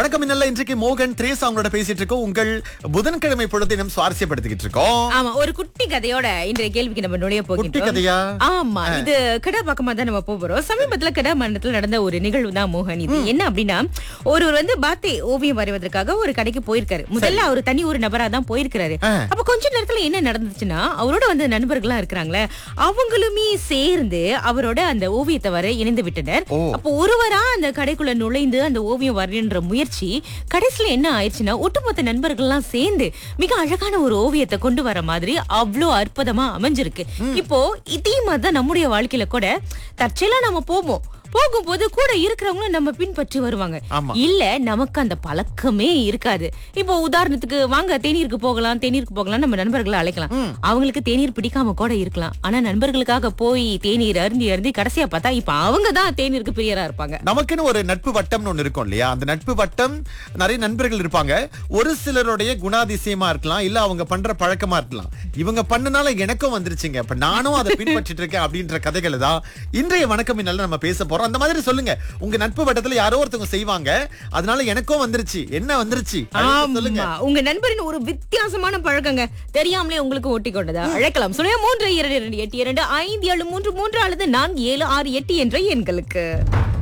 வணக்கம் இன்னல்ல இன்றைக்கு மோகன் திரேஸ் அவங்களோட பேசிட்டு இருக்கோம் உங்கள் புதன்கிழமை பொழுது நம்ம சுவாரஸ்யப்படுத்திக்கிட்டு இருக்கோம் ஆமா ஒரு குட்டி கதையோட இன்றைய கேள்விக்கு நம்ம நுழைய குட்டி போகின்றோம் கதையா ஆமா இது கிடா பக்கமா தான் நம்ம போக போறோம் சமீபத்துல கிடா மண்டலத்துல நடந்த ஒரு நிகழ்வு தான் மோகன் இது என்ன அப்படின்னா ஒருவர் வந்து பாத்தே ஓவியம் வரைவதற்காக ஒரு கடைக்கு போயிருக்காரு முதல்ல அவர் தனி ஒரு நபரா தான் போயிருக்காரு ஆ. அப்ப கொஞ்ச நேரத்துல என்ன நடந்துச்சுன்னா அவரோட வந்து நண்பர்களா இருக்கிறாங்களே அவங்களுமே சேர்ந்து அவரோட அந்த ஓவியத்தை வர இணைந்து விட்டனர் ஓ. அப்போ ஒருவரா அந்த கடைக்குள்ள நுழைந்து அந்த ஓவியம் வரையன்ற முயற்சி கடைசியில என்ன ஆயிடுச்சுன்னா ஒட்டுமொத்த நண்பர்கள்லாம் சேர்ந்து மிக அழகான ஒரு ஓவியத்தை கொண்டு வர மாதிரி அவ்வளோ அற்புதமா அமைஞ்சிருக்கு இப்போ இதே மாதிரி தான் நம்முடைய வாழ்க்கையில கூட தற்செயலா நம்ம போவோம் போகும்போது கூட இருக்கிறவங்களும் நம்ம பின்பற்றி வருவாங்க ஆமா. இல்ல நமக்கு அந்த பழக்கமே இருக்காது இப்போ உதாரணத்துக்கு வாங்க தேநீருக்கு போகலாம் தேநீருக்கு போகலாம் நம்ம நண்பர்களை அழைக்கலாம் அவங்களுக்கு தேநீர் பிடிக்காம கூட இருக்கலாம் ஆனா நண்பர்களுக்காக போய் தேநீர் அருந்தி அருந்தி கடைசியா பார்த்தா இப்ப அவங்க தான் தேநீருக்கு பிரியரா இருப்பாங்க நமக்குன்னு ஒரு நட்பு வட்டம்னு ஒண்ணு இருக்கும் இல்லையா அந்த நட்பு வட்டம் நிறைய நண்பர்கள் இருப்பாங்க ஒரு சிலருடைய குணாதிசயமா இருக்கலாம் இல்ல அவங்க பண்ற பழக்கமா இருக்கலாம் இவங்க பண்ணனால எனக்கும் வந்துருச்சுங்க இப்ப நானும் அதை பின்பற்றிட்டு இருக்கேன் அப்படின்ற கதைகளை தான் இன்றைய வணக்கம் இந்நாள்ல நம்ம பேச போறோம் அந்த மாதிரி சொல்லுங்க உங்க நட்பு வட்டத்துல யாரோ ஒருத்தவங்க செய்வாங்க அதனால எனக்கும் வந்துருச்சு என்ன வந்துருச்சு அப்படின்னு சொல்லுங்க ஆமா உங்க நண்பரின் ஒரு வித்தியாசமான பழக்கங்க தெரியாமலே உங்களுக்கு ஒட்டி கொண்டதா அழைக்கலாம் சொல்லுங்க மூன்று இரண்டு இரண்டு எட்டு இரண்டு ஐந்து ஏழு மூன்று மூன்று அல்லது நான்கு ஏழு ஆறு எட்டு என்ற எண்களுக்கு